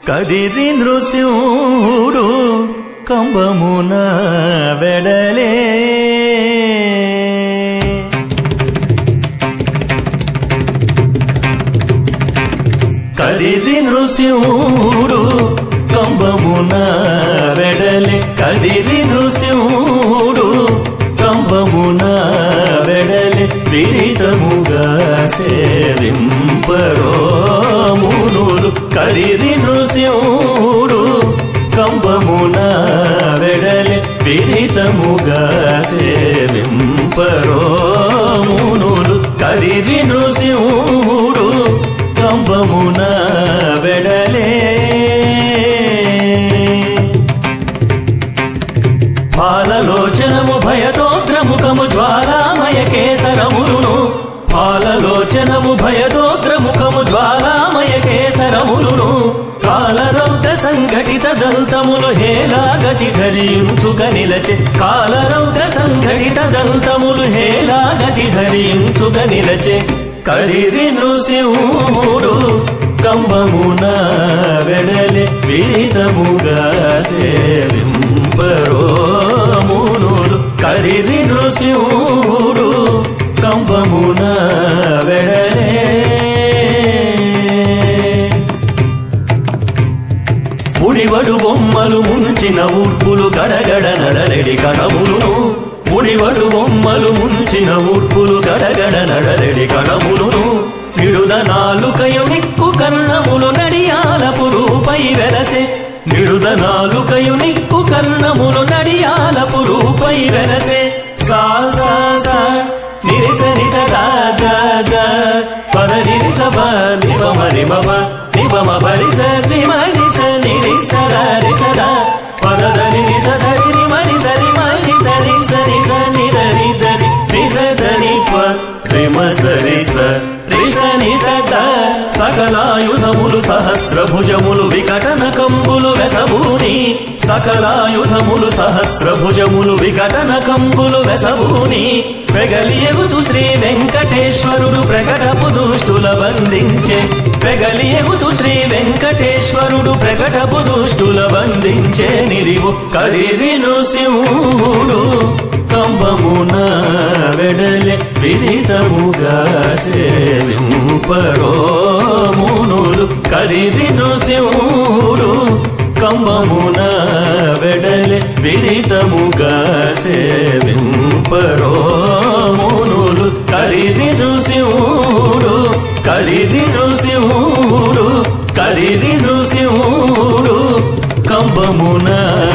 కదిరి నృసింహుడు కంబమున వెడలే కదిరి నృసింహుడు కంబమున వెడలే కదిరి నృసింహుడు కంబమున వెడలే విదితముగా సేవింపరో మునులు కదిరి నృసింహుడు కంబమున వెడలే విదితముగా సేవింపరో మునులు కదిరి నృసింహుడు కంబమున వెడలే పాలలోచనము భయదోగ్రముఖము జ్వాలామయ కేసరములును పాలలోచనము భయదోగ్రముఖము జ్వాలామయ కేసరములును కాలరౌద్ర సంఘటిత దంతములు హేలాగతి ధరించుక నిలచే కాలరౌద్ర సంఘటిత దంతములు హేలాగతి ధరించుక నిలచే కదిరి నృసింహుడు కంబమున వెడలే విదితముగా సేవింపరో మునులు కదిరి నృసింహుడు కంబమున వెడలే ముడివడు బొమ్మలు ముంచిన ఊర్పులు గడగడ నడరెడి కడములును ముడివడు బొమ్మలు ముంచిన ఊర్పులు గడగడ నడరెడి కడములును నిడుద నాలుకయు నిక్కు కన్నములు నడియాలపు రూపై వెలసే నిడుద నాలుకయు నిక్కు కన్నములు నడియాలపు రూపై వెలసే సా సా సా నిరిస నిస దా దా దా పద నిరిస బ నిప మరి మమ నిప మ పరి స ని మ ని స నిరి స ద రి స ద పద ద ని రి స స రి రి మ ని స రి మ ని స రి స ని స ని ద రి ద రి రి స ద ని ప రి మ స రి స రి స ని స ద సకలాయుధములు సహస్రభుజములు వికటన కంబులు వెసభూని సకలాయుధములు సహస్రభుజములు వికటన కంబులు వెసభూని ప్రగలియగుచు శ్రీ వెంకటేశ్వరుడు ప్రకటపు దుష్టుల బంధించే ప్రగలియగుచు శ్రీ వెంకటేశ్వరుడు ప్రకటపు దుష్టుల బంధించే నిరివు కదిరి నృసింహుడు కంబమున వెడలే విదితముగా సేవింపరో మునులు కదిరి నృసింహుడు కంబమున వెడలే విదితముగా సేవింపరో మునులు కదిరి నృసింహుడు కదిరి నృసింహుడు కదిరి నృసింహుడు కంబమున